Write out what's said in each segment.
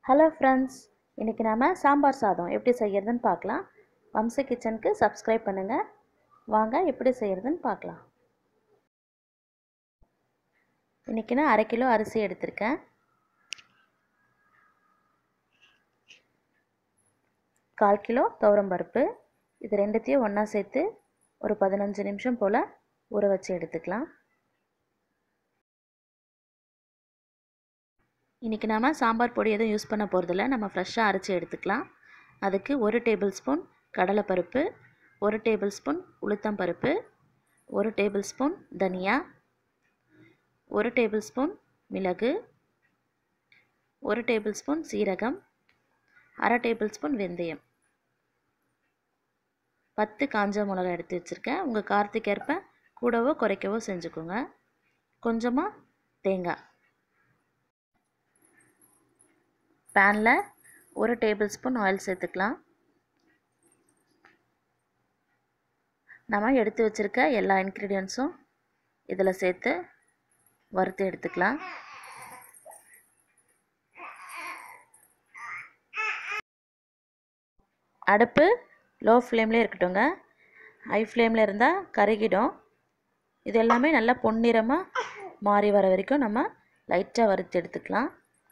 hello friends இன்றைக்கி நாம் சாம்பார் சாதம் எப்படி செய்கிறதுன்னு பார்க்கலாம் வம்ச கிச்சனுக்கு சப்ஸ்கிரைப் பண்ணுங்கள் வாங்க எப்படி செய்கிறதுன்னு பார்க்கலாம் இன்றைக்கி நான் அரை கிலோ அரிசி எடுத்திருக்கேன் கால் கிலோ துவரம்பருப்பு இது ரெண்டுத்தையும் ஒன்றா சேர்த்து ஒரு பதினஞ்சு நிமிஷம் போல் ஊற வச்சு எடுத்துக்கலாம் இன்றைக்கி நாம் சாம்பார் பொடி எதுவும் யூஸ் பண்ண போகிறதில்ல நம்ம ஃப்ரெஷ்ஷாக அரைச்சி எடுத்துக்கலாம் அதுக்கு ஒரு டேபிள் ஸ்பூன் கடலைப்பருப்பு ஒரு டேபிள் ஸ்பூன் உளுத்தம்பருப்பு ஒரு டேபிள் ஸ்பூன் தனியா ஒரு டேபிள் ஸ்பூன் மிளகு ஒரு டேபிள் ஸ்பூன் சீரகம் அரை டேபிள் ஸ்பூன் வெந்தயம் பத்து காஞ்ச மிளகா எடுத்து வச்சுருக்கேன் உங்கள் காரத்துக்கு ஏற்ப கூடவோ குறைக்கவோ செஞ்சுக்கோங்க கொஞ்சமாக தேங்காய் பேனில் ஒரு டேபிள் ஸ்பூன் ஆயில் சேர்த்துக்கலாம் நம்ம எடுத்து வச்சுருக்க எல்லா இன்க்ரீடியன்ஸும் இதில் சேர்த்து வறுத்து எடுத்துக்கலாம் அடுப்பு லோ ஃப்ளேம்லேயே இருக்கட்டுங்க ஹை ஃப்ளேமில் இருந்தால் கருகிடும் இது எல்லாமே நல்லா பொன்னிறமாக மாறி வர வரைக்கும் நம்ம லைட்டாக வறுத்து எடுத்துக்கலாம்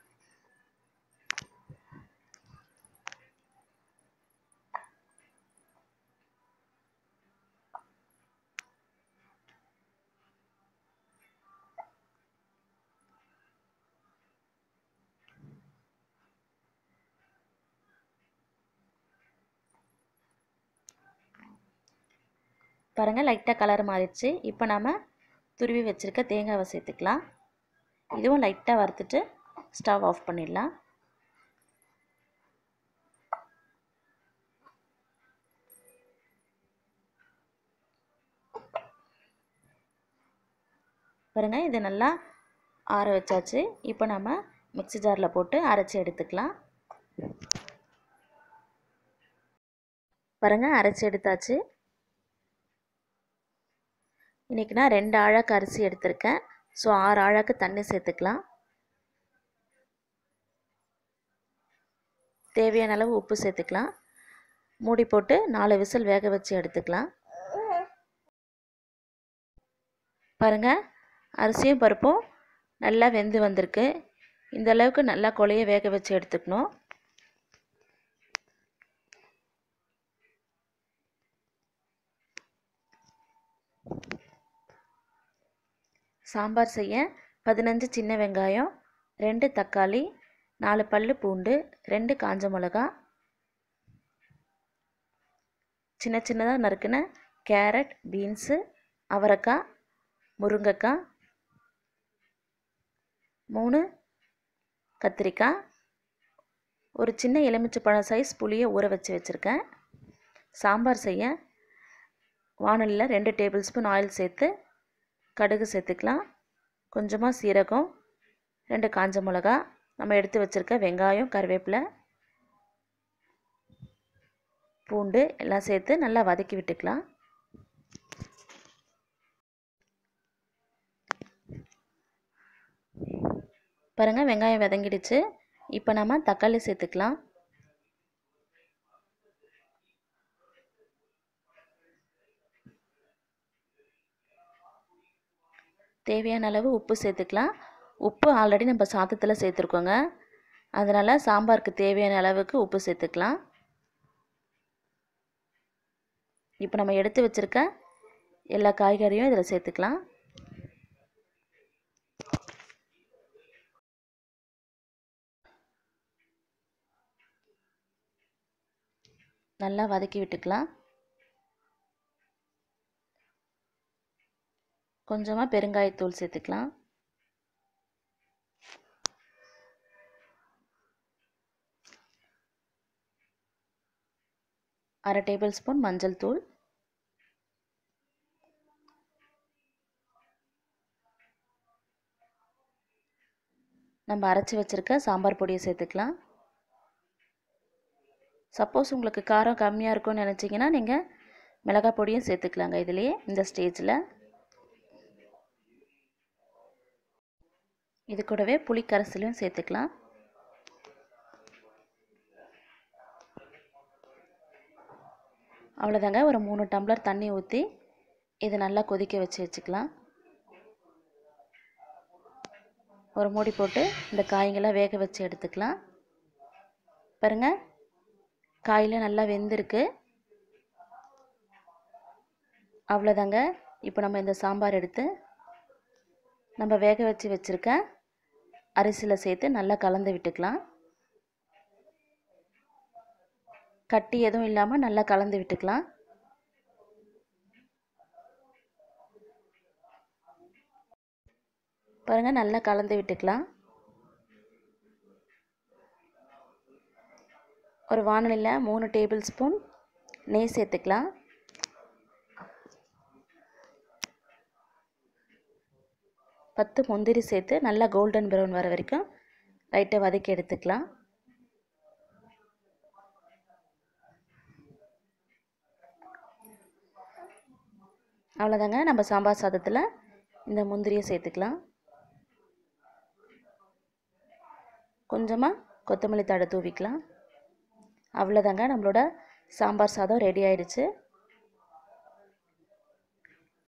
பாருங்கள் லைட்டாக கலர் மாறிடுச்சு இப்போ நம்ம துருவி வச்சுருக்க தேங்காவை சேர்த்துக்கலாம் இதுவும் லைட்டாக வறுத்துட்டு ஸ்டவ் ஆஃப் பண்ணிடலாம் பாருங்கள் இது நல்லா ஆற வச்சாச்சு இப்போ நம்ம மிக்சி ஜாரில் போட்டு அரைச்சி எடுத்துக்கலாம் பாருங்கள் அரைச்சி எடுத்தாச்சு இன்றைக்கி நான் ரெண்டு ஆழாக்கு அரிசி எடுத்திருக்கேன் ஸோ ஆறு ஆழாக்கு தண்ணி சேர்த்துக்கலாம் தேவையான அளவு உப்பு சேர்த்துக்கலாம் மூடி போட்டு நாலு விசில் வேக வச்சு எடுத்துக்கலாம் பாருங்கள் அரிசியும் பருப்பும் நல்லா வெந்து வந்திருக்கு இந்த அளவுக்கு நல்லா கொலைய வேக வச்சு எடுத்துக்கணும் சாம்பார் செய்ய பதினஞ்சு சின்ன வெங்காயம் ரெண்டு தக்காளி நாலு பல் பூண்டு ரெண்டு காஞ்ச மிளகா சின்ன சின்னதாக நறுக்கின கேரட் பீன்ஸு அவரைக்காய் முருங்கைக்காய் மூணு கத்திரிக்காய் ஒரு சின்ன எலுமிச்சைப்பழம் சைஸ் புளியை ஊற வச்சு வச்சுருக்கேன் சாம்பார் செய்ய வானலியில் ரெண்டு டேபிள் ஸ்பூன் ஆயில் சேர்த்து கடுகு சேர்த்துக்கலாம் கொஞ்சமாக சீரகம் ரெண்டு காஞ்ச மிளகா நம்ம எடுத்து வச்சுருக்க வெங்காயம் கருவேப்பிலை பூண்டு எல்லாம் சேர்த்து நல்லா வதக்கி விட்டுக்கலாம் பாருங்கள் வெங்காயம் வதங்கிடுச்சு இப்போ நம்ம தக்காளி சேர்த்துக்கலாம் தேவையான அளவு உப்பு சேர்த்துக்கலாம் உப்பு ஆல்ரெடி நம்ம சாதத்தில் சேர்த்துருக்கோங்க அதனால் சாம்பாருக்கு தேவையான அளவுக்கு உப்பு சேர்த்துக்கலாம் இப்போ நம்ம எடுத்து வச்சுருக்க எல்லா காய்கறியும் இதில் சேர்த்துக்கலாம் நல்லா வதக்கி விட்டுக்கலாம் கொஞ்சமாக பெருங்காயத்தூள் சேர்த்துக்கலாம் அரை டேபிள் ஸ்பூன் மஞ்சள் தூள் நம்ம அரைச்சி வச்சுருக்க சாம்பார் பொடியை சேர்த்துக்கலாம் சப்போஸ் உங்களுக்கு காரம் கம்மியாக இருக்கும்னு நினச்சிங்கன்னா நீங்கள் மிளகாய் பொடியும் சேர்த்துக்கலாங்க இதுலேயே இந்த ஸ்டேஜில் இது கூடவே புளி கரைசலையும் சேர்த்துக்கலாம் அவ்வளோதாங்க ஒரு மூணு டம்ளர் தண்ணி ஊற்றி இதை நல்லா கொதிக்க வச்சு வச்சுக்கலாம் ஒரு மூடி போட்டு இந்த காய்ங்களாம் வேக வச்சு எடுத்துக்கலாம் பாருங்க காயில் நல்லா வெந்திருக்கு அவ்வளோதாங்க இப்போ நம்ம இந்த சாம்பார் எடுத்து நம்ம வேக வச்சு வச்சுருக்க அரிசியில் சேர்த்து நல்லா கலந்து விட்டுக்கலாம் கட்டி எதுவும் இல்லாமல் நல்லா கலந்து விட்டுக்கலாம் பாருங்கள் நல்லா கலந்து விட்டுக்கலாம் ஒரு வானலியில் மூணு டேபிள் ஸ்பூன் நெய் சேர்த்துக்கலாம் பத்து முந்திரி சேர்த்து நல்லா கோல்டன் ப்ரௌன் வர வரைக்கும் லைட்டாக வதக்கி எடுத்துக்கலாம் அவ்வளோதாங்க நம்ம சாம்பார் சாதத்தில் இந்த முந்திரியை சேர்த்துக்கலாம் கொஞ்சமாக கொத்தமல்லி தழை தூவிக்கலாம் அவ்வளோதாங்க நம்மளோட சாம்பார் சாதம் ரெடி ஆயிடுச்சு